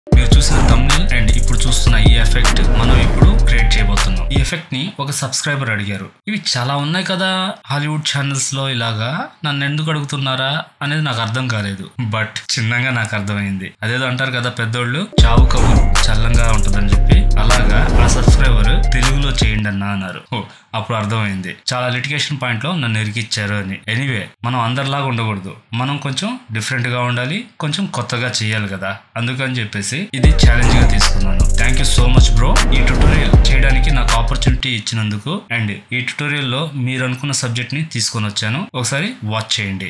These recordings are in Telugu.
మీరు చూసిన తమ్నేల్ అండ్ ఇప్పుడు చూస్తున్న ఈ ఎఫెక్ట్ మనం ఇప్పుడు క్రియేట్ చేయబోతున్నాం ఈ ఎఫెక్ట్ ని ఒక సబ్స్క్రైబర్ అడిగారు ఇవి చాలా ఉన్నాయి కదా హాలీవుడ్ ఛానల్స్ లో ఇలాగా నన్ను ఎందుకు అడుగుతున్నారా అనేది నాకు అర్థం కాలేదు బట్ చిన్నగా నాకు అర్థమైంది అదేదో అంటారు కదా పెద్దోళ్ళు చావు కబురు చల్లంగా ఉంటుందని చెప్పి అలాగా ఆ సబ్స్క్రైబర్ తెలుగులో చేయండి అన్న అన్నారు ఓ, అప్పుడు అర్థమైంది చాలా లిటిగేషన్ పాయింట్ లో నన్ను ఇరికిచ్చారు అని ఎనీవే మనం అందరిలాగా ఉండకూడదు మనం కొంచెం డిఫరెంట్ గా ఉండాలి కొంచెం కొత్తగా చేయాలి కదా అందుకని చెప్పేసి ఇది ఛాలెంజ్ గా తీసుకున్నాను thank you so much bro ఈ ట్యూటోరియల్ చేయడానికి నాకు ఆపర్చునిటీ ఇచ్చినందుకు అండ్ ఈ ట్యూటోరియల్ లో మీరు అనుకున్న సబ్జెక్ట్ ని తీసుకొని వచ్చాను ఒకసారి వాచ్ చేయండి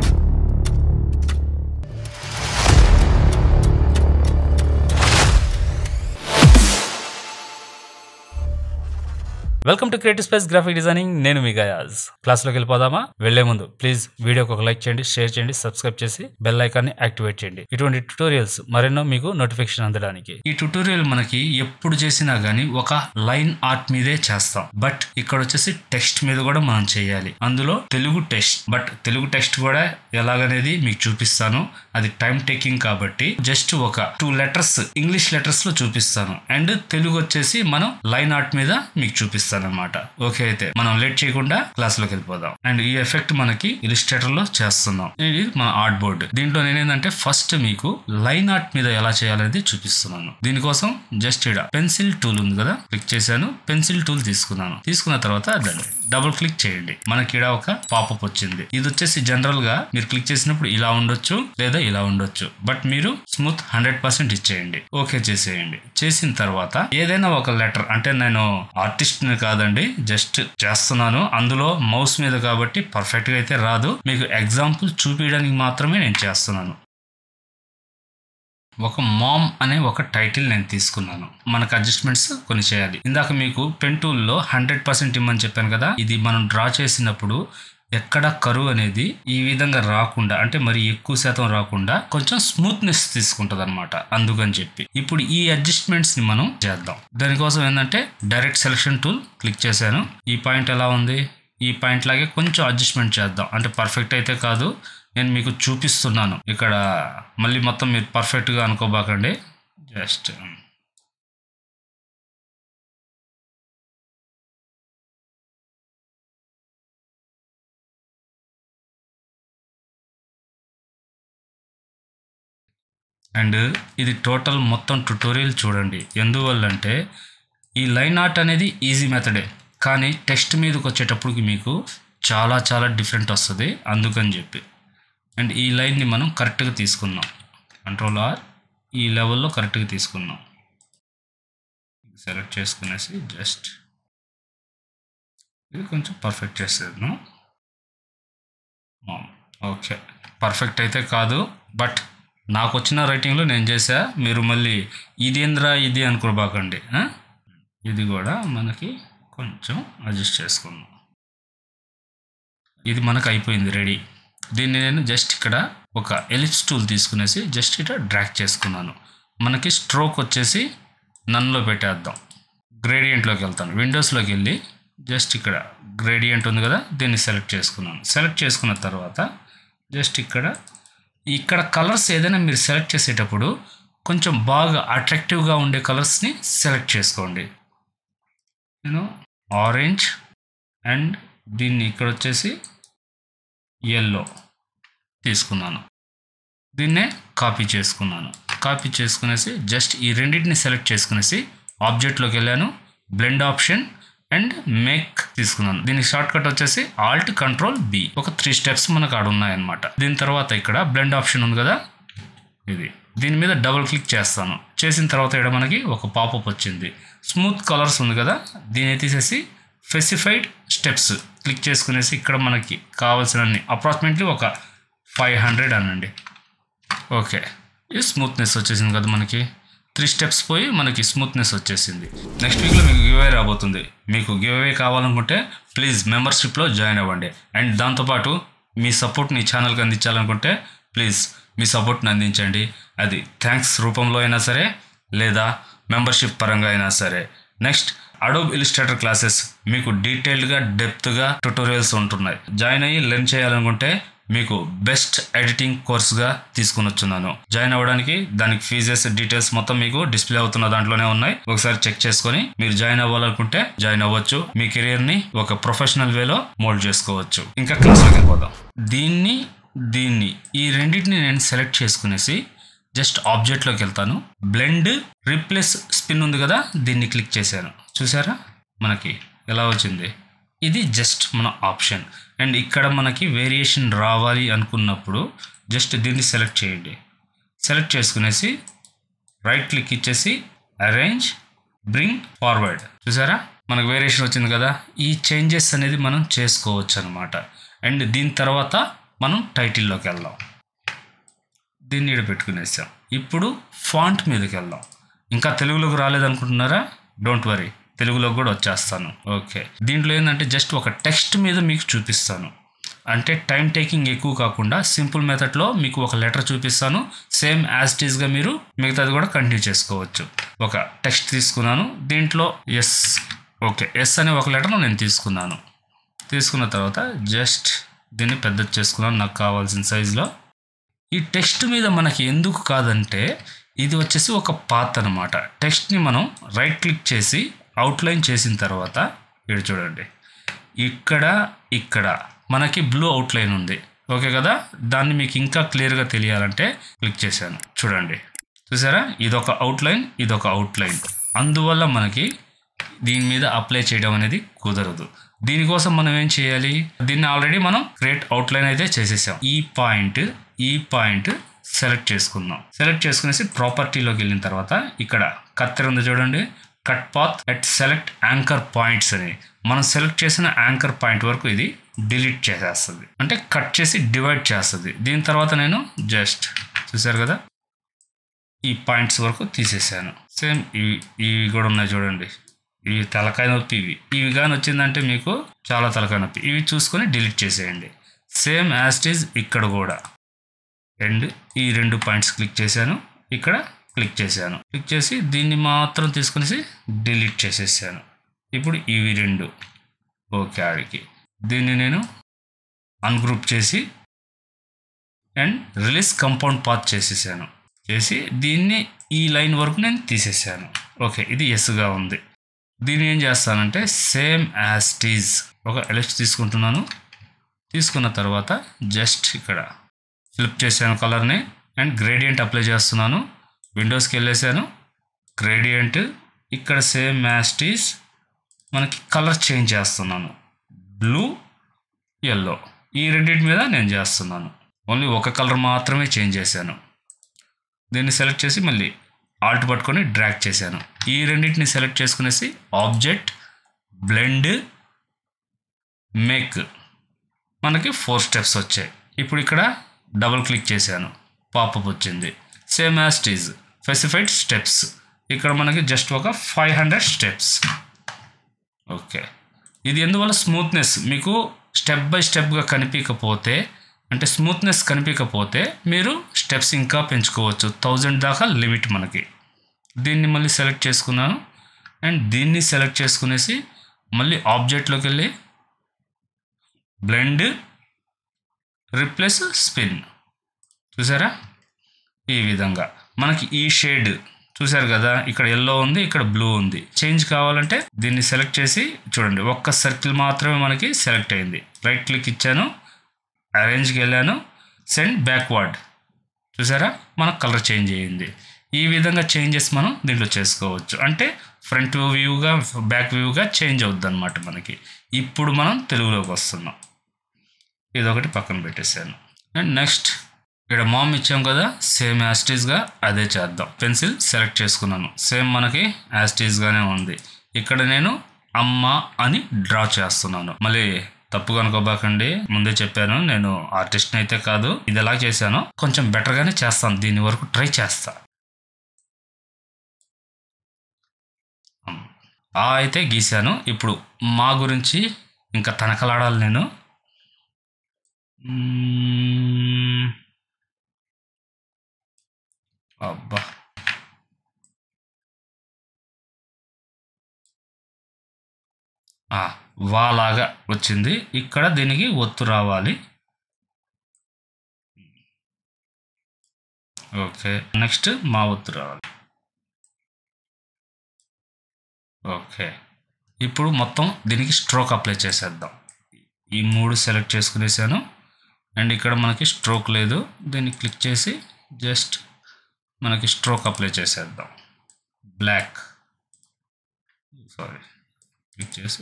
welcome to creative space graphic designing నేను మీ గయాజ్ క్లాస్లోకి వెళ్ళిపోదామా వెళ్లే ముందు ప్లీజ్ వీడియోకి ఒక లైక్ చేయండి షేర్ చేయండి సబ్స్క్రైబ్ చేసి బెల్ ఐకాన్ని యాక్టివేట్ చేయండి ఇటువంటి ట్యూటోరియల్స్ మరెన్నో మీకు నోటిఫికేషన్ అందడానికి ఈ ట్యూటోరియల్ మనకి ఎప్పుడు చేసినా గానీ ఒక లైన్ ఆర్ట్ మీదే చేస్తాం బట్ ఇక్కడ వచ్చేసి టెక్స్ట్ మీద కూడా మనం చేయాలి అందులో Telugu text but Telugu text కూడా ఎలాగనేది మీకు చూపిస్తాను అది టైం టేకింగ్ కాబట్టి జస్ట్ ఒక టూ లెటర్స్ ఇంగ్లీష్ లెటర్స్ లో చూపిస్తాను అండ్ తెలుగు వచ్చేసి మనం లైన్ ఆర్ట్ మీద మీకు చూపిస్తాను అనమాట ఓకే అయితే మనం లేట్ చేయకుండా క్లాస్ లోకి వెళ్ళిపోదాం అండ్ ఈ ఎఫెక్ట్ మనకి ఇలిస్ట్రేటర్ లో చేస్తున్నాం ఇది మన ఆర్ట్ బోర్డ్ దీంట్లో నేనేంటంటే ఫస్ట్ మీకు లైన్ ఆర్ట్ మీద ఎలా చేయాలనేది చూపిస్తున్నాను దీనికోసం జస్ట్ ఇక్కడ పెన్సిల్ టూల్ ఉంది కదా క్లిక్ చేశాను పెన్సిల్ టూల్ తీసుకున్నాను తీసుకున్న తర్వాత దాన్ని డబుల్ క్లిక్ చేయండి మనకి ఇక్కడ ఒక పాపప్ వచ్చింది ఇది వచ్చేసి జనరల్ గా మీరు క్లిక్ చేసినప్పుడు ఇలా ఉండొచ్చు లేదా ఇలా ఉండొచ్చు బట్ మీరు స్మూత్ హండ్రెడ్ పర్సెంట్ ఇచ్చేయండి ఓకే చేసేయండి చేసిన తర్వాత ఏదైనా ఒక లెటర్ అంటే నేను ఆర్టిస్ట్ ని కాదండి జస్ట్ చేస్తున్నాను అందులో మౌస్ మీద కాబట్టి పర్ఫెక్ట్ గా అయితే రాదు మీకు ఎగ్జాంపుల్ చూపించడానికి మాత్రమే నేను చేస్తున్నాను ఒక మామ్ అనే ఒక టైటిల్ నేను తీసుకున్నాను మనకు అడ్జస్ట్మెంట్స్ కొన్ని చేయాలి ఇందాక మీకు పెన్ టూల్లో హండ్రెడ్ పర్సెంట్ ఇమ్మని చెప్పాను కదా ఇది మనం డ్రా చేసినప్పుడు ఎక్కడ కరువు అనేది ఈ విధంగా రాకుండా అంటే మరి ఎక్కువ శాతం రాకుండా కొంచెం స్మూత్నెస్ తీసుకుంటది అనమాట అందుకని చెప్పి ఇప్పుడు ఈ అడ్జస్ట్మెంట్స్ ని మనం చేద్దాం దానికోసం ఏంటంటే డైరెక్ట్ సెలక్షన్ టూల్ క్లిక్ చేశాను ఈ పాయింట్ ఎలా ఉంది ఈ పాయింట్ లాగే కొంచెం అడ్జస్ట్మెంట్ చేద్దాం అంటే పర్ఫెక్ట్ అయితే కాదు నేను మీకు చూపిస్తున్నాను ఇక్కడ మళ్ళీ మొత్తం మీరు పర్ఫెక్ట్గా అనుకోబాకండి జస్ట్ అండ్ ఇది టోటల్ మొత్తం ట్యుటోరియల్ చూడండి ఎందువల్లంటే ఈ లైన్ ఆర్ట్ అనేది ఈజీ మెథడే కానీ టెక్స్ట్ మీదకి వచ్చేటప్పటికి మీకు చాలా చాలా డిఫరెంట్ వస్తుంది అందుకని చెప్పి అండ్ ఈ లైన్ని మనం కరెక్ట్గా తీసుకుందాం కంట్రోల్ ఆర్ ఈ లెవెల్లో కరెక్ట్గా తీసుకుందాం సెలెక్ట్ చేసుకునేసి జస్ట్ ఇది కొంచెం పర్ఫెక్ట్ చేసేద్దాం ఓకే పర్ఫెక్ట్ అయితే కాదు బట్ నాకు వచ్చిన రైటింగ్లో నేను చేసా మీరు మళ్ళీ ఇదేంద్రా ఇది అనుకోబాకండి ఆ? ఇది కూడా మనకి కొంచెం అడ్జస్ట్ చేసుకుందాం ఇది మనకు అయిపోయింది రెడీ దీన్ని నేను జస్ట్ ఇక్కడ ఒక ఎలిప్స్ టూల్ తీసుకునేసి జస్ట్ ఇట్లా డ్రాక్ చేసుకున్నాను మనకి స్ట్రోక్ వచ్చేసి నన్లో పెట్టేద్దాం గ్రేడియంట్లోకి వెళ్తాను విండోస్లోకి వెళ్ళి జస్ట్ ఇక్కడ గ్రేడియంట్ ఉంది కదా దీన్ని సెలెక్ట్ చేసుకున్నాను సెలెక్ట్ చేసుకున్న తర్వాత జస్ట్ ఇక్కడ ఇక్కడ కలర్స్ ఏదైనా మీరు సెలెక్ట్ చేసేటప్పుడు కొంచెం బాగా అట్రాక్టివ్గా ఉండే కలర్స్ని సెలెక్ట్ చేసుకోండి నేను ఆరెంజ్ అండ్ దీన్ని ఇక్కడ వచ్చేసి ఎల్లో తీసుకున్నాను దీన్నే కాపీ చేసుకున్నాను కాపీ చేసుకునేసి జస్ట్ ఈ రెండింటిని సెలెక్ట్ చేసుకునేసి ఆబ్జెక్ట్లోకి వెళ్ళాను బ్లెండ్ ఆప్షన్ అండ్ మేక్ తీసుకున్నాను దీనికి షార్ట్ కట్ వచ్చేసి ఆల్ట్ కంట్రోల్ బి ఒక త్రీ స్టెప్స్ మనకు ఆడ ఉన్నాయన్నమాట దీని తర్వాత ఇక్కడ బ్లెండ్ ఆప్షన్ ఉంది కదా ఇది దీని మీద డబుల్ క్లిక్ చేస్తాను చేసిన తర్వాత ఇక్కడ మనకి ఒక పాపప్ వచ్చింది స్మూత్ కలర్స్ ఉంది కదా దీన్ని తీసేసి స్పెసిఫైడ్ స్టెప్స్ క్లిక్ చేసుకునేసి ఇక్కడ మనకి కావాల్సినన్ని అప్రాక్సిమేట్లీ ఒక ఫైవ్ హండ్రెడ్ అనండి ఓకే ఈ స్మూత్నెస్ వచ్చేసింది కదా మనకి త్రీ స్టెప్స్ పోయి మనకి స్మూత్నెస్ వచ్చేసింది నెక్స్ట్ వీక్లో మీకు గివ్ అవే రాబోతుంది మీకు గివ్ అవే కావాలనుకుంటే ప్లీజ్ మెంబర్షిప్లో జాయిన్ అవ్వండి అండ్ దాంతోపాటు మీ సపోర్ట్ని ఛానల్కి అందించాలనుకుంటే ప్లీజ్ మీ సపోర్ట్ని అందించండి అది థ్యాంక్స్ రూపంలో అయినా సరే లేదా మెంబర్షిప్ పరంగా అయినా సరే నెక్స్ట్ అడోబ్ ఇలిస్ట్రేటర్ క్లాసెస్ మీకు డీటెయిల్డ్గా డెప్త్గా ట్యుటోరియల్స్ ఉంటున్నాయి జాయిన్ అయ్యి లెర్న్ చేయాలనుకుంటే మీకు బెస్ట్ ఎడిటింగ్ కోర్స్గా తీసుకుని వచ్చున్నాను జాయిన్ అవ్వడానికి దానికి ఫీజెస్ డీటెయిల్స్ మొత్తం మీకు డిస్ప్లే అవుతున్న దాంట్లోనే ఉన్నాయి ఒకసారి చెక్ చేసుకొని మీరు జాయిన్ అవ్వాలనుకుంటే జాయిన్ అవ్వచ్చు మీ కెరియర్ ని ఒక ప్రొఫెషనల్ వేలో మోల్డ్ చేసుకోవచ్చు ఇంకా క్లాస్లోకి వెళ్ళిపోదాం దీన్ని దీన్ని ఈ రెండింటిని నేను సెలెక్ట్ చేసుకునేసి జస్ట్ ఆబ్జెక్ట్లోకి వెళ్తాను బ్లెండ్ రీప్లేస్ స్పిన్ ఉంది కదా దీన్ని క్లిక్ చేశాను చూసారా మనకి ఎలా వచ్చింది ఇది జస్ట్ మన ఆప్షన్ అండ్ ఇక్కడ మనకి వేరియేషన్ రావాలి అనుకున్నప్పుడు జస్ట్ దీన్ని సెలెక్ట్ చేయండి సెలెక్ట్ చేసుకునేసి రైట్ క్లిక్ ఇచ్చేసి అరేంజ్ బ్రింగ్ ఫార్వర్డ్ చూసారా మనకు వేరియేషన్ వచ్చింది కదా ఈ చేంజెస్ అనేది మనం చేసుకోవచ్చు అనమాట అండ్ దీని తర్వాత మనం టైటిల్లోకి వెళ్దాం దీన్ని ఈడ పెట్టుకునేసాం ఇప్పుడు ఫాంట్ మీదకి వెళ్దాం ఇంకా తెలుగులోకి రాలేదనుకుంటున్నారా డోంట్ వరీ తెలుగులోకి కూడా వచ్చేస్తాను ఓకే దీంట్లో ఏంటంటే జస్ట్ ఒక టెక్స్ట్ మీద మీకు చూపిస్తాను అంటే టైం టేకింగ్ ఎక్కువ కాకుండా సింపుల్ మెథడ్లో మీకు ఒక లెటర్ చూపిస్తాను సేమ్ యాజ్ టీజ్గా మీరు మిగతాది కూడా కంటిన్యూ చేసుకోవచ్చు ఒక టెక్స్ట్ తీసుకున్నాను దీంట్లో ఎస్ ఓకే ఎస్ అనే ఒక లెటర్ నేను తీసుకున్నాను తీసుకున్న తర్వాత జస్ట్ దీన్ని పెద్దది చేసుకున్నాను నాకు కావాల్సిన సైజులో ఈ టెక్స్ట్ మీద మనకి ఎందుకు కాదంటే ఇది వచ్చేసి ఒక పాత్ అనమాట టెక్స్ట్ని మనం రైట్ క్లిక్ చేసి అవుట్లైన్ చేసిన తర్వాత ఇక్కడ చూడండి ఇక్కడ ఇక్కడ మనకి బ్లూ అవుట్లైన్ ఉంది ఓకే కదా దాన్ని మీకు ఇంకా క్లియర్గా తెలియాలంటే క్లిక్ చేశాను చూడండి చూసారా ఇదొక అవుట్లైన్ ఇదొక అవుట్లైన్ అందువల్ల మనకి దీని మీద అప్లై చేయడం అనేది కుదరదు దీనికోసం మనం ఏం చేయాలి దీన్ని ఆల్రెడీ మనం క్రియేట్ అవుట్లైన్ అయితే చేసేసాం ఈ పాయింట్ ఈ పాయింట్ సెలెక్ట్ చేసుకుందాం సెలెక్ట్ చేసుకునేసి ప్రాపర్టీలోకి వెళ్ళిన తర్వాత ఇక్కడ కత్తెర ఉంది చూడండి cut path at select anchor points అని మనం సెలెక్ట్ చేసిన యాంకర్ పాయింట్ వరకు ఇది డిలీట్ చేసేస్తుంది అంటే కట్ చేసి డివైడ్ చేస్తుంది దీని తర్వాత నేను జస్ట్ చూసారు కదా ఈ పాయింట్స్ వరకు తీసేసాను సేమ్ ఇవి ఇవి కూడా ఉన్నాయి చూడండి ఇవి తలకాయ నొప్పి ఇవి ఇవి కానీ వచ్చిందంటే మీకు చాలా తలకాయ నొప్పి ఇవి చూసుకొని డిలీట్ చేసేయండి సేమ్ యాస్టీజ్ ఇక్కడ కూడా అండ్ ఈ రెండు పాయింట్స్ క్లిక్ చేశాను ఇక్కడ క్లిక్ చేశాను క్లిక్ చేసి దీన్ని మాత్రం తీసుకునేసి డిలీట్ చేసేసాను ఇప్పుడు ఇవి రెండు ఓకే ఆడికి దీన్ని నేను అన్గ్రూప్ చేసి అండ్ రిలీజ్ కంపౌండ్ పాత్ చేసేసాను చేసి దీన్ని ఈ లైన్ వరకు నేను తీసేసాను ఓకే ఇది ఎస్గా ఉంది దీన్ని ఏం చేస్తానంటే సేమ్ యాజ్ టీజ్ ఒక ఎలిప్స్ తీసుకుంటున్నాను తీసుకున్న తర్వాత జస్ట్ ఇక్కడ ఫ్లిప్ చేశాను కలర్ని అండ్ గ్రేడియంట్ అప్లై చేస్తున్నాను విండోస్కి వెళ్ళేసాను గ్రేడియంట్ ఇక్కడ సేమ్ మ్యాస్టీస్ మనకి కలర్ చేంజ్ చేస్తున్నాను బ్లూ ఎల్లో ఈ రెండింటి మీద నేను చేస్తున్నాను ఓన్లీ ఒక కలర్ మాత్రమే చేంజ్ చేశాను దీన్ని సెలెక్ట్ చేసి మళ్ళీ ఆల్ట్ పట్టుకొని డ్రాగ్ చేశాను ఈ రెండింటిని సెలెక్ట్ చేసుకునేసి ఆబ్జెక్ట్ బ్లెండ్ మేక్ మనకి ఫోర్ స్టెప్స్ వచ్చాయి ఇప్పుడు ఇక్కడ డబుల్ క్లిక్ చేశాను పాపప్ వచ్చింది same as these specified steps ఇక్కడ మనకి జస్ట్ ఒక ఫైవ్ హండ్రెడ్ స్టెప్స్ ఓకే ఇది ఎందువల్ల స్మూత్నెస్ మీకు స్టెప్ బై స్టెప్గా కనిపించకపోతే అంటే స్మూత్నెస్ కనిపించకపోతే మీరు స్టెప్స్ ఇంకా పెంచుకోవచ్చు థౌజండ్ దాకా లిమిట్ మనకి దీన్ని మళ్ళీ సెలెక్ట్ చేసుకున్నాను అండ్ దీన్ని సెలెక్ట్ చేసుకునేసి మళ్ళీ ఆబ్జెక్ట్లోకి వెళ్ళి బ్లెండ్ రిప్లేస్ స్పిన్ చూసారా ఈ విధంగా మనకి ఈ షేడ్ చూసారు కదా ఇక్కడ ఎల్లో ఉంది ఇక్కడ బ్లూ ఉంది చేంజ్ కావాలంటే దీన్ని సెలెక్ట్ చేసి చూడండి ఒక్క సర్కిల్ మాత్రమే మనకి సెలెక్ట్ అయింది రైట్ క్లిక్ ఇచ్చాను అరేంజ్కి వెళ్ళాను సెండ్ బ్యాక్వర్డ్ చూసారా మనకు కలర్ చేంజ్ అయ్యింది ఈ విధంగా చేంజెస్ మనం దీంట్లో చేసుకోవచ్చు అంటే ఫ్రంట్ వ్యూగా బ్యాక్ వ్యూగా చేంజ్ అవుద్ది అనమాట మనకి ఇప్పుడు మనం తెలుగులోకి వస్తున్నాం ఇదొకటి పక్కన పెట్టేశాను అండ్ నెక్స్ట్ ఇక్కడ మామ్ ఇచ్చాం కదా సేమ్ యాస్టీస్గా అదే చేద్దాం పెన్సిల్ సెలెక్ట్ చేసుకున్నాను సేమ్ మనకి యాస్టీస్గానే ఉంది ఇక్కడ నేను అమ్మ అని డ్రా చేస్తున్నాను మళ్ళీ తప్పుగా అనుకోబాకండి ముందే చెప్పాను నేను ఆర్టిస్ట్ని అయితే కాదు ఇది ఎలా చేశానో కొంచెం బెటర్గానే చేస్తాను దీని వరకు ట్రై చేస్తా ఆ అయితే గీశాను ఇప్పుడు మా గురించి ఇంకా తనకలాడాలి నేను మ్మ్. అబ్బా ఆ, వాలాగా వచ్చింది ఇక్కడ దీనికి ఒత్తు రావాలి ఓకే నెక్స్ట్ మా ఒత్తు రావాలి ఓకే ఇప్పుడు మొత్తం దీనికి స్ట్రోక్ అప్లై చేసేద్దాం ఈ మూడు సెలెక్ట్ చేసుకునేసాను అండ్ ఇక్కడ మనకి స్ట్రోక్ లేదు దీన్ని క్లిక్ చేసి జస్ట్ మనకి స్ట్రోక్ అప్లై చేసేద్దాం బ్లాక్ సారీ క్లిక్ చేసి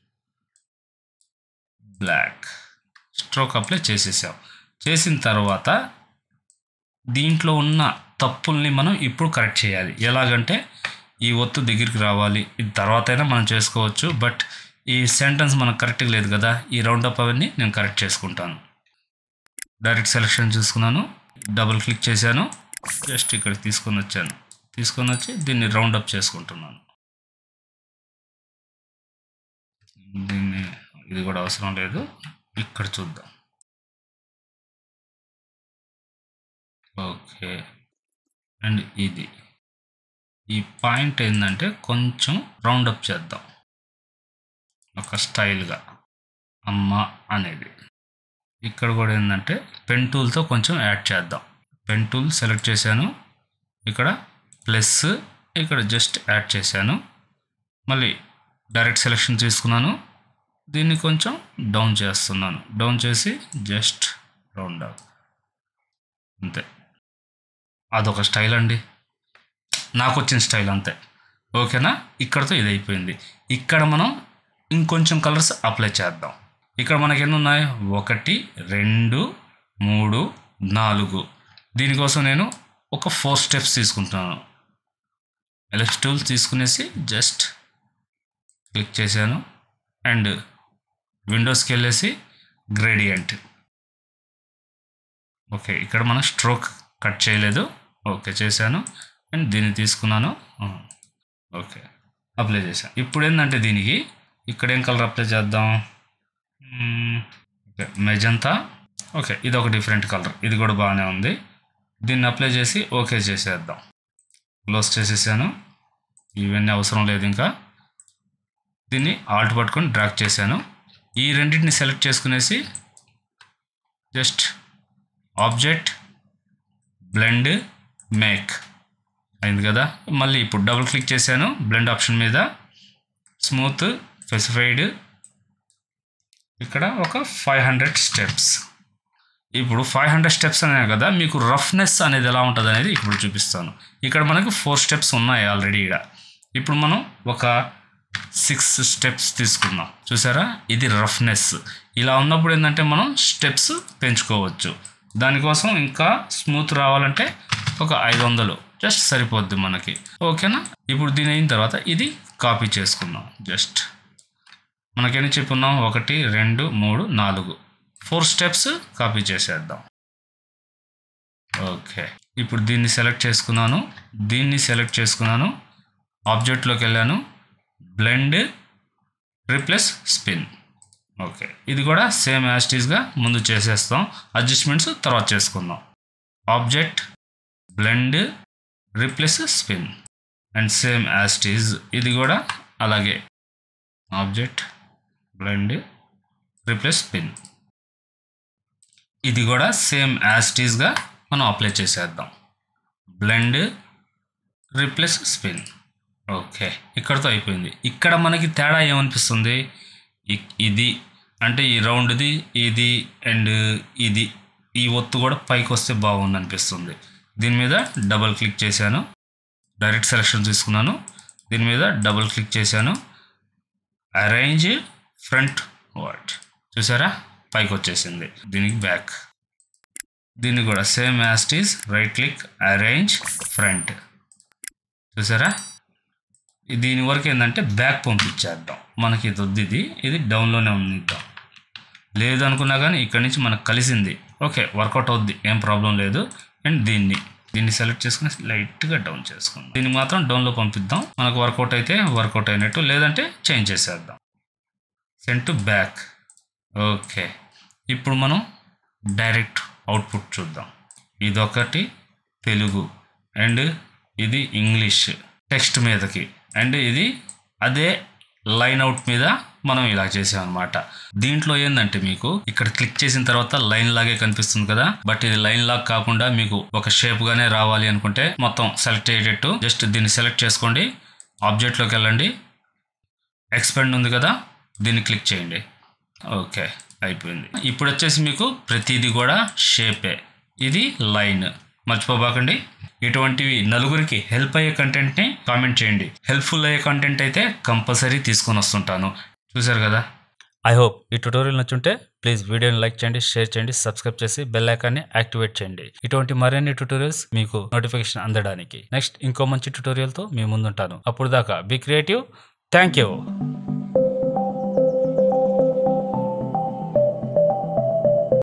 బ్లాక్ స్ట్రోక్ అప్లై చేసేసాం చేసిన తర్వాత దీంట్లో ఉన్న తప్పుల్ని మనం ఇప్పుడు కరెక్ట్ చేయాలి ఎలాగంటే ఈ ఒత్తు దగ్గరికి రావాలి ఇది తర్వాత అయినా మనం చేసుకోవచ్చు బట్ ఈ సెంటెన్స్ మనకు కరెక్ట్గా లేదు కదా ఈ రౌండ్ అప్ అవన్నీ నేను కరెక్ట్ చేసుకుంటాను డైరెక్ట్ సెలెక్షన్ చూసుకున్నాను డబుల్ క్లిక్ చేశాను జస్ట్ ఇక్కడికి తీసుకొని వచ్చాను తీసుకొని వచ్చి దీన్ని రౌండ్ అప్ చేసుకుంటున్నాను దీన్ని ఇది కూడా అవసరం లేదు ఇక్కడ చూద్దాం ఓకే అండ్ ఇది ఈ పాయింట్ ఏంటంటే కొంచెం రౌండ్ అప్ చేద్దాం ఒక స్టైల్గా అమ్మ అనేది ఇక్కడ కూడా ఏంటంటే పెన్ టూల్తో కొంచెం యాడ్ చేద్దాం పెన్ టూల్ సెలెక్ట్ చేశాను ఇక్కడ ప్లస్ ఇక్కడ జస్ట్ యాడ్ చేశాను మళ్ళీ డైరెక్ట్ సెలెక్షన్ తీసుకున్నాను దీన్ని కొంచెం డౌన్ చేస్తున్నాను డౌన్ చేసి జస్ట్ రౌండ్ అప్ అంతే అదొక స్టైల్ అండి నాకు వచ్చిన స్టైల్ అంతే ఓకేనా ఇక్కడతో ఇది అయిపోయింది ఇక్కడ మనం ఇంకొంచెం కలర్స్ అప్లై చేద్దాం ఇక్కడ మనకి ఎన్ని ఉన్నాయి ఒకటి రెండు మూడు నాలుగు దీనికోసం నేను ఒక ఫోర్ స్టెప్స్ తీసుకుంటున్నాను ఎలక్స్ టూల్స్ తీసుకునేసి జస్ట్ క్లిక్ చేశాను అండ్ విండోస్కి వెళ్ళేసి గ్రేడియంట్ ఓకే ఇక్కడ మనం స్ట్రోక్ కట్ చేయలేదు ఓకే చేశాను అండ్ దీన్ని తీసుకున్నాను ఓకే అప్లై చేశాను ఇప్పుడు ఏంటంటే దీనికి ఇక్కడ ఏం కలర్ అప్లై చేద్దాం ఓకే మెజంతా ఓకే ఇది ఒక డిఫరెంట్ కలర్ ఇది కూడా బాగానే ఉంది దీన్ని అప్లై చేసి ఓకే చేసేద్దాం క్లోజ్ చేసేసాను ఇవన్నీ అవసరం లేదు ఇంకా దీన్ని ఆల్ట్ పట్టుకొని డ్రాక్ చేశాను ఈ రెండింటిని సెలెక్ట్ చేసుకునేసి జస్ట్ ఆబ్జెక్ట్ బ్లెండ్ మేక్ అయింది కదా మళ్ళీ ఇప్పుడు డబుల్ క్లిక్ చేశాను బ్లెండ్ ఆప్షన్ మీద స్మూత్ స్పెసిఫైడ్ ఇక్కడ ఒక ఫైవ్ హండ్రెడ్ స్టెప్స్ ఇప్పుడు ఫైవ్ హండ్రెడ్ స్టెప్స్ అనే కదా మీకు రఫ్నెస్ అనేది ఎలా ఉంటుంది అనేది ఇప్పుడు చూపిస్తాను ఇక్కడ మనకు ఫోర్ స్టెప్స్ ఉన్నాయి ఆల్రెడీ ఇక్కడ ఇప్పుడు మనం ఒక సిక్స్ స్టెప్స్ తీసుకుందాం చూసారా ఇది రఫ్నెస్ ఇలా ఉన్నప్పుడు ఏంటంటే మనం స్టెప్స్ పెంచుకోవచ్చు దానికోసం ఇంకా స్మూత్ రావాలంటే ఒక ఐదు వందలు జస్ట్ సరిపోద్ది మనకి ఓకేనా ఇప్పుడు దీని అయిన తర్వాత ఇది కాపీ చేసుకుందాం జస్ట్ మనకేమి చెప్పున్నాం ఒకటి రెండు మూడు నాలుగు ఫోర్ స్టెప్స్ కాపీ చేసేద్దాం ఓకే ఇప్పుడు దీన్ని సెలెక్ట్ చేసుకున్నాను దీన్ని సెలెక్ట్ చేసుకున్నాను ఆబ్జెక్ట్లోకి వెళ్ళాను బ్లెండ్ రిప్లేస్ స్పిన్ ఓకే ఇది కూడా సేమ్ యాస్టీస్గా ముందు చేసేస్తాం అడ్జస్ట్మెంట్స్ తర్వాత చేసుకుందాం object blend replace spine and same as these ఇది కూడా అలాగే ఆబ్జెక్ట్ బ్లెండ్ రిప్లేస్ స్పిన్ ఇది కూడా సేమ్ యాస్టీస్గా మనం అప్లై చేసేద్దాం బ్లెండ్ రిప్లేస్ స్పిన్ ఓకే ఇక్కడతో అయిపోయింది ఇక్కడ మనకి తేడా ఏమనిపిస్తుంది ఇ- ఇది అంటే ఈ రౌండ్ది ఇది అండ్ ఇది ఈ ఒత్తు కూడా పైకి వస్తే బాగుంది అనిపిస్తుంది దీని మీద డబల్ క్లిక్ చేశాను డైరెక్ట్ సెలెక్షన్ తీసుకున్నాను దీని మీద డబుల్ క్లిక్ చేశాను అరేంజ్ ఫ్రంట్ వర్డ్ చూసారా పైకి వచ్చేసింది దీనికి బ్యాక్ దీన్ని కూడా same as these right click arrange front చూసారా దీని వరకు ఏంటంటే బ్యాక్ పంపించేద్దాం మనకి ఇది వద్దు ఇది ఇది డౌన్లోనే ఉండిద్దాం లేదు అనుకున్నా కానీ ఇక్కడ నుంచి మనకు కలిసింది ఓకే వర్కౌట్ అవుద్ది ఏం ప్రాబ్లం లేదు అండ్ దీన్ని దీన్ని సెలెక్ట్ చేసుకుని లైట్గా డౌన్ చేసుకుందాం దీన్ని మాత్రం డౌన్లో పంపిద్దాం మనకు వర్కౌట్ అయితే వర్కౌట్ అయినట్టు లేదంటే చేంజ్ చేసేద్దాం సెండ్ టు బ్యాక్ ఓకే ఇప్పుడు మనం డైరెక్ట్ అవుట్పుట్ చూద్దాం ఇదొకటి తెలుగు అండ్ ఇది ఇంగ్లీష్ టెక్స్ట్ మీదకి అండ్ ఇది అదే లైన్ అవుట్ మీద మనం ఇలా చేసాం అనమాట దీంట్లో ఏంటంటే మీకు ఇక్కడ క్లిక్ చేసిన తర్వాత లైన్ లాగే కనిపిస్తుంది కదా బట్ ఇది లైన్ లాగ్ కాకుండా మీకు ఒక షేప్ గానే రావాలి అనుకుంటే మొత్తం సెలెక్ట్ అయ్యేటట్టు జస్ట్ దీన్ని సెలెక్ట్ చేసుకోండి ఆబ్జెక్ట్ లోకి వెళ్ళండి ఎక్స్పెండ్ ఉంది కదా దీన్ని క్లిక్ చేయండి ఓకే అయిపోయింది ఇప్పుడు వచ్చేసి మీకు ప్రతిదీ కూడా షేపే ఇది లైన్ మర్చిపోబాకండి ఇటువంటివి నలుగురికి హెల్ప్ అయ్యే కంటెంట్ని కామెంట్ చేయండి హెల్ప్ఫుల్ అయ్యే కంటెంట్ అయితే కంపల్సరీ తీసుకొని వస్తుంటాను చూసారు కదా ఐ హోప్ ఈ ట్యుటోరియల్ నచ్చుంటే ప్లీజ్ వీడియోని లైక్ చేయండి షేర్ చేయండి సబ్స్క్రైబ్ చేసి బెల్ ఐకాన్ని యాక్టివేట్ చేయండి ఇటువంటి మరిన్ని ట్యుటోరియల్స్ మీకు నోటిఫికేషన్ అందడానికి నెక్స్ట్ ఇంకో మంచి ట్యుటోరియల్తో మీ ముందుంటాను అప్పుడు దాకా బీ క్రియేటివ్ థ్యాంక్ యూ